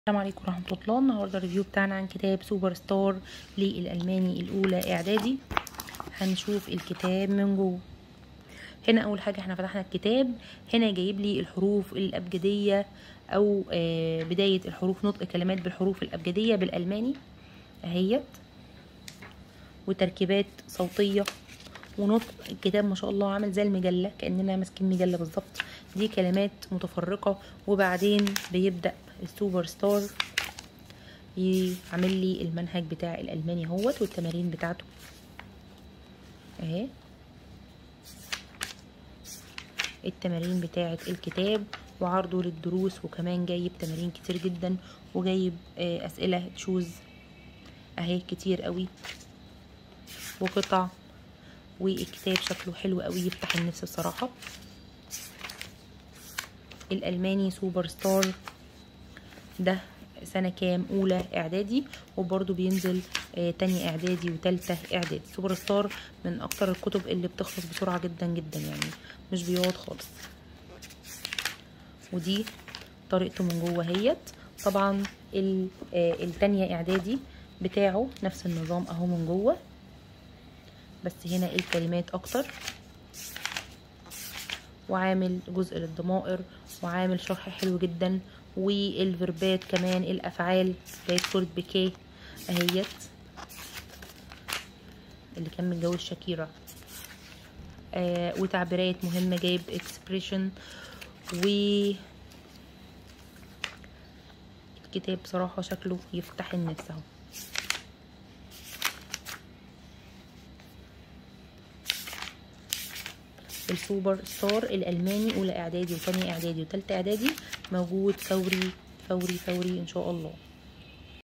السلام عليكم ورحمة الله النهاردة الريفيو بتاعنا عن كتاب سوبر ستار للألماني الأولى إعدادي هنشوف الكتاب من جوه هنا أول حاجة احنا فتحنا الكتاب هنا جايب لي الحروف الأبجدية أو آه بداية الحروف نطق كلمات بالحروف الأبجدية بالألماني أهيت وتركيبات صوتية ونطق الكتاب ما شاء الله عامل زي المجلة كأننا ماسكين مجلة بالظبط دي كلمات متفرقة وبعدين بيبدأ السوبر ستار يعمل لي المنهج بتاع الألماني اهوت والتمارين بتاعته اهي التمارين بتاعة الكتاب وعرضه للدروس وكمان جايب تمارين كتير جدا وجايب أسئلة تشوز اهي كتير قوي وقطع والكتاب شكله حلو قوي يفتح النفس بصراحة الألماني سوبر ستار ده سنة كام أولى إعدادي وبرضه بينزل آه تانية إعدادي وتالتة إعدادي سوبر ستار من أكتر الكتب اللي بتخلص بسرعة جدا جدا يعني مش بيقعد خالص ودي طريقته من جوه اهيت طبعا آه التانية إعدادي بتاعه نفس النظام أهو من جوه بس هنا الكلمات اكتر وعامل جزء للضمائر وعامل شرح حلو جدا والفربات كمان الافعال زي صورة بكيه اهيت اللي كان متجوز شاكيرا آه وتعبيرات مهمة جايب اكسبريشن و الكتاب بصراحة شكله يفتح النفس اهو السوبر ستار الالماني اولى اعدادي وثانيه اعدادي وثالثه اعدادي موجود فوري فوري فوري ان شاء الله